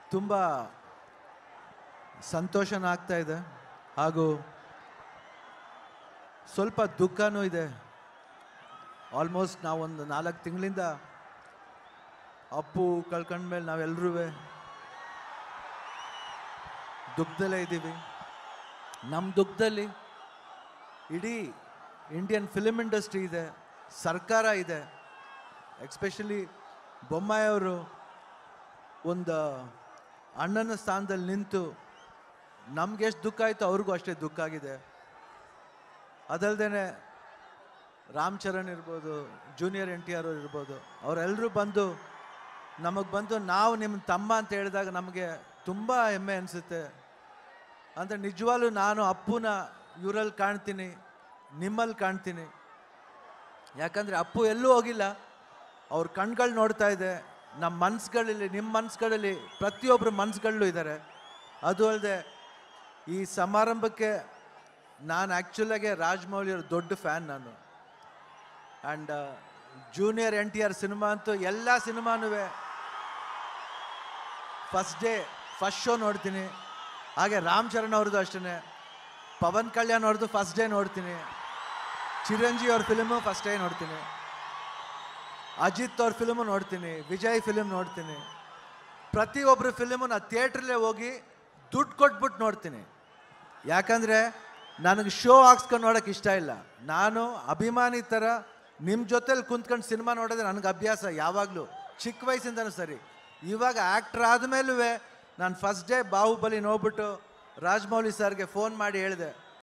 ತುಂಬ ಸಂತೋಷನ ಆಗ್ತಾ ಇದೆ ಹಾಗೂ ಸ್ವಲ್ಪ ದುಃಖನೂ ಇದೆ ಆಲ್ಮೋಸ್ಟ್ ನಾವೊಂದು ನಾಲ್ಕು ತಿಂಗಳಿಂದ ಅಪ್ಪು ಕಳ್ಕೊಂಡ್ಮೇಲೆ ನಾವೆಲ್ಲರೂ ದುಃಖದಲ್ಲೇ ಇದ್ದೀವಿ ನಮ್ಮ ದುಃಖದಲ್ಲಿ ಇಡೀ ಇಂಡಿಯನ್ ಫಿಲಿಮ್ ಇಂಡಸ್ಟ್ರಿ ಇದೆ ಸರ್ಕಾರ ಇದೆ ಎಕ್ಸ್ಪೆಷಲಿ ಬೊಮ್ಮಾಯಿ ಅವರು ಒಂದು ಅಣ್ಣನ ಸ್ಥಾನದಲ್ಲಿ ನಿಂತು ನಮ್ಗೆ ಎಷ್ಟು ದುಃಖ ಆಯಿತು ಅವ್ರಿಗೂ ಅಷ್ಟೇ ದುಃಖ ಆಗಿದೆ ಅದಲ್ದೇ ರಾಮ್ ಚರಣ್ ಇರ್ಬೋದು ಜೂನಿಯರ್ ಎನ್ ಟಿ ಆರ್ ಅವ್ರು ಇರ್ಬೋದು ಅವರೆಲ್ಲರೂ ಬಂದು ನಮಗೆ ಬಂದು ನಾವು ನಿಮ್ಮ ತಮ್ಮ ಅಂತ ಹೇಳಿದಾಗ ನಮಗೆ ತುಂಬ ಹೆಮ್ಮೆ ಅನಿಸುತ್ತೆ ಅಂದರೆ ನಿಜವಾಗ್ಲೂ ನಾನು ಅಪ್ಪುನ ಇವರಲ್ಲಿ ಕಾಣ್ತೀನಿ ನಿಮ್ಮಲ್ಲಿ ಕಾಣ್ತೀನಿ ಯಾಕಂದರೆ ಅಪ್ಪು ಎಲ್ಲೂ ಹೋಗಿಲ್ಲ ಅವ್ರ ಕಣ್ಗಳು ನೋಡ್ತಾ ಇದೆ ನಮ್ಮ ಮನ್ಸುಗಳಲ್ಲಿ ನಿಮ್ಮ ಮನ್ಸುಗಳಲ್ಲಿ ಪ್ರತಿಯೊಬ್ಬರ ಮನ್ಸುಗಳಲ್ಲೂ ಇದ್ದಾರೆ ಅದು ಅಲ್ಲದೆ ಈ ಸಮಾರಂಭಕ್ಕೆ ನಾನು ಆ್ಯಕ್ಚುಲಾಗೆ ರಾಜಮೌಳಿ ಅವ್ರ ದೊಡ್ಡ ಫ್ಯಾನ್ ನಾನು and junior N T R ಸಿನಿಮಾ ಅಂತೂ ಎಲ್ಲ ಸಿನಿಮಾನೂ ಫಸ್ಟ್ ಡೇ ಫಸ್ಟ್ ಶೋ ನೋಡ್ತೀನಿ ಹಾಗೆ ರಾಮ್ ಚರಣ್ ಅವ್ರದ್ದು ಅಷ್ಟೇ ಪವನ್ ಕಲ್ಯಾಣ್ ಅವ್ರದ್ದು ಫಸ್ಟ್ ಡೇ ನೋಡ್ತೀನಿ ಚಿರಂಜೀವಿ ಅವ್ರ ಫಿಲ್ಮು ಫಸ್ಟ್ ಡೇ ನೋಡ್ತೀನಿ ಅಜಿತ್ ಅವ್ರ ಫಿಲ್ಮು ನೋಡ್ತೀನಿ ವಿಜಯ್ ಫಿಲ್ಮ್ ನೋಡ್ತೀನಿ ಪ್ರತಿಯೊಬ್ಬರ ಫಿಲ್ಮು ನಾನು ಥಿಯೇಟ್ರಲ್ಲೇ ಹೋಗಿ ದುಡ್ಡು ಕೊಟ್ಬಿಟ್ಟು ನೋಡ್ತೀನಿ ಯಾಕಂದರೆ ನನಗೆ ಶೋ ಹಾಕ್ಸ್ಕೊಂಡು ನೋಡೋಕೆ ಇಷ್ಟ ಇಲ್ಲ ನಾನು ಅಭಿಮಾನಿ ಥರ ನಿಮ್ಮ ಜೊತೆಲಿ ಕುಂತ್ಕೊಂಡು ಸಿನಿಮಾ ನೋಡೋದು ನನಗೆ ಅಭ್ಯಾಸ ಯಾವಾಗಲೂ ಚಿಕ್ಕ ವಯಸ್ಸಿಂದನೂ ಸರಿ ಇವಾಗ ಆ್ಯಕ್ಟ್ರ್ ಆದಮೇಲೂ ನಾನು ಫಸ್ಟ್ ಡೇ ಬಾಹುಬಲಿ ನೋಡ್ಬಿಟ್ಟು ರಾಜಮೌಳಿ ಸರ್ಗೆ ಫೋನ್ ಮಾಡಿ ಹೇಳಿದೆ